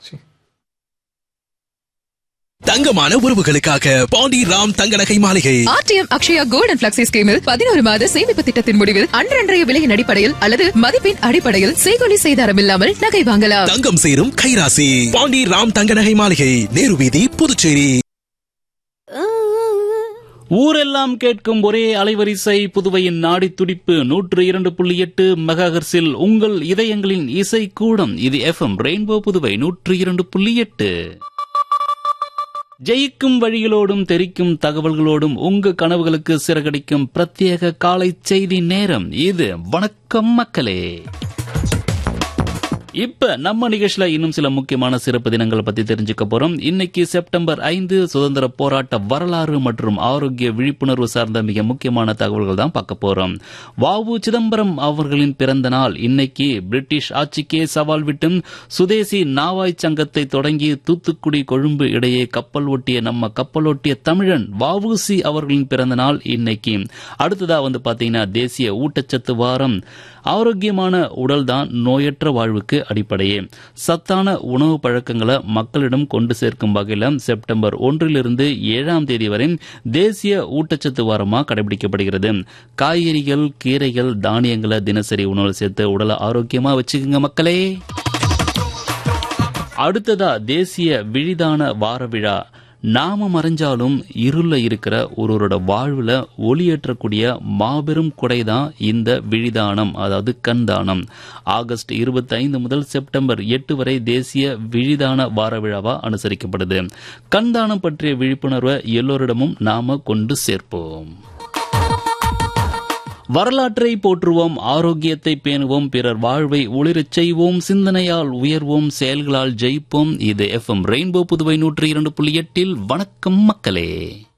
தங்கமான உறவுகளுக்காக பாண்டி ராம் தங்க நகை மாளிகை ஆர்டிஎம் அக்ஷயா கோல்டன் பிளக்ஸி ஸ்கீமில் பதினோரு மாத சேமிப்பு திட்டத்தின் முடிவில் அன்றன்றைய விலையின் அடிப்படையில் அல்லது மதிப்பின் அடிப்படையில் செய்கொலி செய்தாரம் இல்லாமல் நகை வாங்கலாம் தங்கம் சேரும் கைராசி பாண்டி ராம் தங்க நகை மாளிகை நேரு வீதி புதுச்சேரி ஊரெல்லாம் கேட்கும் ஒரே அலைவரிசை புதுவையின் நாடி துடிப்பு நூற்று இரண்டு புள்ளி எட்டு மெகாஹர்ஸில் உங்கள் இதயங்களின் இசை கூடம் இது எஃப்எம் ரெயின்போ புதுவை நூற்று இரண்டு புள்ளி எட்டு ஜெயிக்கும் வழிகளோடும் தெரிக்கும் தகவல்களோடும் உங்க கனவுகளுக்கு சிறகடிக்கும் பிரத்யேக காலை செய்தி நேரம் இது வணக்கம் மக்களே இப்ப நம்ம நிகழ்ச்சியில இன்னும் சில முக்கியமான சிறப்பு தினங்களை பத்தி தெரிஞ்சுக்க போறோம் இன்னைக்கு செப்டம்பர் ஐந்து சுதந்திர போராட்ட வரலாறு மற்றும் ஆரோக்கிய விழிப்புணர்வு சார்ந்த மிக முக்கியமான தகவல்கள் தான் பார்க்க போறோம் வாவு சிதம்பரம் அவர்களின் பிறந்த நாள் இன்னைக்கு பிரிட்டிஷ் ஆட்சிக்கே சவால் விட்டும் சுதேசி நாவாய் சங்கத்தை தொடங்கி தூத்துக்குடி கொழும்பு இடையே கப்பல் ஒட்டிய நம்ம கப்பல் ஒட்டிய தமிழன் வாவுசி அவர்களின் பிறந்த நாள் இன்னைக்கு அடுத்ததா வந்து பாத்தீங்கன்னா தேசிய ஊட்டச்சத்து வாரம் ஆரோக்கியமான உடல் தான் நோயற்ற வாழ்வுக்கு அடிப்படையே சத்தான உணவு பழக்கங்களை மக்களிடம் கொண்டு சேர்க்கும் வகையில் செப்டம்பர் ஒன்றிலிருந்து ஏழாம் தேதி வரை தேசிய ஊட்டச்சத்து வாரமாக கடைபிடிக்கப்படுகிறது காய்கறிகள் கீரைகள் தானியங்களை தினசரி உணவு சேர்த்து உடலை ஆரோக்கியமா வச்சுக்கோங்க மக்களே அடுத்ததா தேசிய விழிதான வார விழா நாம மறைஞ்சாலும் இருள இருக்கிற ஒருவரோட வாழ்வுல ஒளியேற்றக்கூடிய மாபெரும் குடைதான் இந்த விழிதானம் அதாவது கண்தானம் ஆகஸ்ட் இருபத்தி ஐந்து முதல் செப்டம்பர் எட்டு வரை தேசிய விழிதான வார விழாவா அனுசரிக்கப்படுது கண்தானம் பற்றிய விழிப்புணர்வை எல்லோரிடமும் நாம கொண்டு சேர்ப்போம் வரலாற்றை போற்றுவோம் ஆரோக்கியத்தை பேணுவோம் பிறர் வாழ்வை ஒளிரச் செய்வோம் சிந்தனையால் உயர்வோம் செயல்களால் ஜெயிப்போம் இது எஃப்எம் ரெயின்போ புதுவை நூற்றி இரண்டு புள்ளி எட்டில் வணக்கம் மக்களே